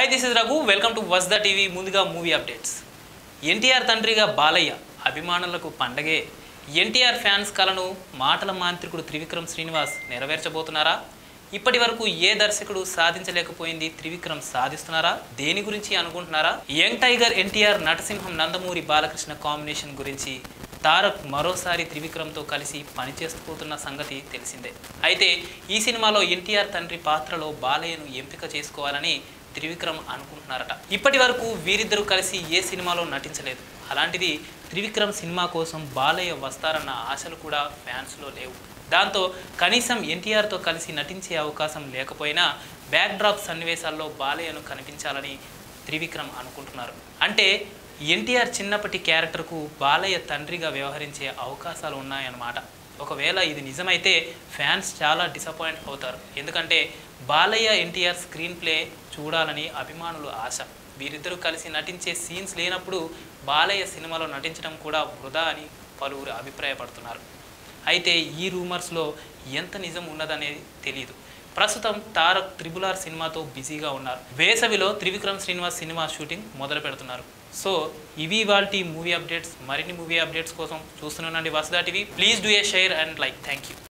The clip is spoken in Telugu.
hi this is Raghu welcome to Vasudha TV ముందుగా మూవీ అప్డేట్స్ ఎన్టీఆర్ తండ్రిగా బాలయ్య అభిమానులకు పండగే ఎన్టీఆర్ ఫ్యాన్స్ కలను మాటల మాంత్రికుడు త్రివిక్రమ్ శ్రీనివాస్ నెరవేర్చబోతున్నారా ఇప్పటి వరకు ఏ దర్శకుడు సాధించలేకపోయింది త్రివిక్రమ్ సాధిస్తున్నారా దేని గురించి అనుకుంటున్నారా యంగ్ టైగర్ ఎన్టీఆర్ నటసింహం నందమూరి బాలకృష్ణ కాంబినేషన్ గురించి తారక్ మరోసారి త్రివిక్రమ్తో కలిసి పనిచేస్తుపోతున్న సంగతి తెలిసిందే అయితే ఈ సినిమాలో ఎన్టీఆర్ తండ్రి పాత్రలో బాలయ్యను ఎంపిక చేసుకోవాలని త్రివిక్రమ్ అనుకుంటున్నారట ఇప్పటి వరకు వీరిద్దరూ కలిసి ఏ సినిమాలో నటించలేదు అలాంటిది త్రివిక్రమ్ సినిమా కోసం బాలయ్య వస్తారన్న ఆశలు కూడా ఫ్యాన్స్లో లేవు దాంతో కనీసం ఎన్టీఆర్తో కలిసి నటించే అవకాశం లేకపోయినా బ్యాక్ డ్రాప్ సన్నివేశాల్లో బాలయ్యను కనిపించాలని త్రివిక్రమ్ అనుకుంటున్నారు అంటే ఎన్టీఆర్ చిన్నప్పటి క్యారెక్టర్కు బాలయ్య తండ్రిగా వ్యవహరించే అవకాశాలు ఉన్నాయన్నమాట ఒకవేళ ఇది నిజమైతే ఫ్యాన్స్ చాలా డిసప్పాయింట్ అవుతారు ఎందుకంటే బాలయ్య ఎన్టీఆర్ స్క్రీన్ ప్లే చూడాలని అభిమానులు ఆశ వీరిద్దరూ కలిసి నటించే సీన్స్ లేనప్పుడు బాలయ్య సినిమాలో నటించడం కూడా వృధా అని పలువురు అభిప్రాయపడుతున్నారు అయితే ఈ రూమర్స్లో ఎంత నిజం ఉన్నదనేది తెలియదు ప్రస్తుతం తారక్ త్రిబుల్ ఆర్ సినిమాతో బిజీగా ఉన్నారు వేసవిలో త్రివిక్రమ్ శ్రీనివాస్ సినిమా షూటింగ్ మొదలు పెడుతున్నారు సో ఇవి వాల్టి మూవీ అప్డేట్స్ మరిన్ని మూవీ అప్డేట్స్ కోసం చూస్తూనే ఉండండి Vasudha TV please do a share and like thank you